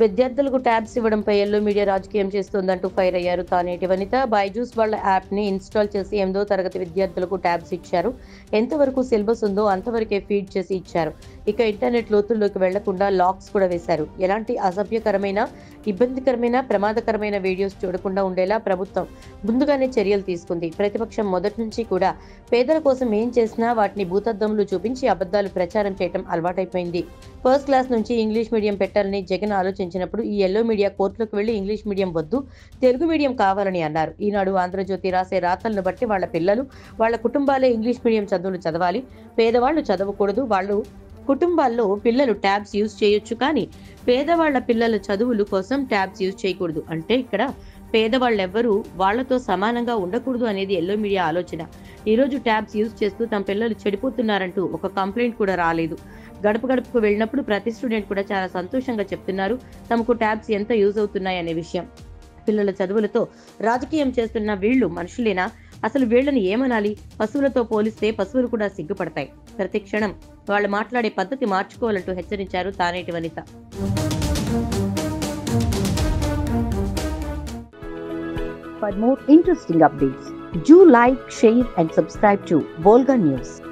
విద్యార్థులకు tabs ఇవ్వడంపై yellow media రాజకీయం చేస్తోందంటూ fire అయ్యారు తానేటి వనిత బైజూస్ వాళ్ళ యాప్ని ఇన్స్టాల్ చేసి ఎనిమిదో తరగతి విద్యార్థులకు ట్యాబ్స్ ఇచ్చారు ఎంతవరకు సిలబస్ ఉందో అంతవరకే ఫీడ్ చేసి ఇచ్చారు ఇక ఇంటర్నెట్ లోతుల్లోకి వెళ్లకుండా లాక్స్ కూడా వేశారు ఎలాంటి అసభ్యకరమైన ఇబ్బందికరమైన ప్రమాదకరమైన వీడియోస్ చూడకుండా ఉండేలా ప్రభుత్వం ముందుగానే చర్యలు తీసుకుంది ప్రతిపక్షం మొదటి నుంచి కూడా పేదల కోసం ఏం చేసినా వాటిని భూతద్దంలో చూపించి అబద్ధాలు ప్రచారం చేయడం అలవాటైపోయింది ఫస్ట్ క్లాస్ నుంచి ఇంగ్లీష్ మీడియం పెట్టాలని జగన్ ఆలోచించినప్పుడు ఈ ఎల్లో మీడియా కోర్టులకు వెళ్లి ఇంగ్లీష్ మీడియం వద్దు తెలుగు మీడియం కావాలని అన్నారు ఈనాడు ఆంధ్రజ్యోతి రాసే రాతలను బట్టి వాళ్ళ పిల్లలు వాళ్ళ కుటుంబాలే ఇంగ్లీష్ మీడియం చదువులు చదవాలి పేదవాళ్ళు చదవకూడదు వాళ్ళు కుటుంబాల్లో పిల్లలు ట్యాబ్స్ యూజ్ చేయొచ్చు కానీ పేదవాళ్ల పిల్లల చదువులు కోసం ట్యాబ్స్ యూజ్ చేయకూడదు అంటే ఇక్కడ పేదవాళ్ళెవ్వరూ వాళ్లతో సమానంగా ఉండకూడదు అనేది ఎల్లో మీడియా ఆలోచన ఈరోజు ట్యాబ్స్ యూజ్ చేస్తూ తమ పిల్లలు చెడిపోతున్నారంటూ ఒక కంప్లైంట్ కూడా రాలేదు గడప గడపకు వెళ్ళినప్పుడు ప్రతి స్టూడెంట్ కూడా చాలా సంతోషంగా చెప్తున్నారు తమకు ట్యాబ్స్ ఎంత యూజ్ అవుతున్నాయి అనే విషయం పిల్లల చదువులతో రాజకీయం చేస్తున్న వీళ్ళు మనుషులేనా అసలు వీళ్ళని ఏమనాలి పశువులతో పోలిస్తే పశువులు కూడా సిగ్గుపడతాయి ప్రతి క్షణం వాళ్ళు మాట్లాడే పద్ధతి మార్చుకోవాలంటూ హెచ్చరించారు తానేటి వనిత For more interesting updates, do like, share, and subscribe to Volga News.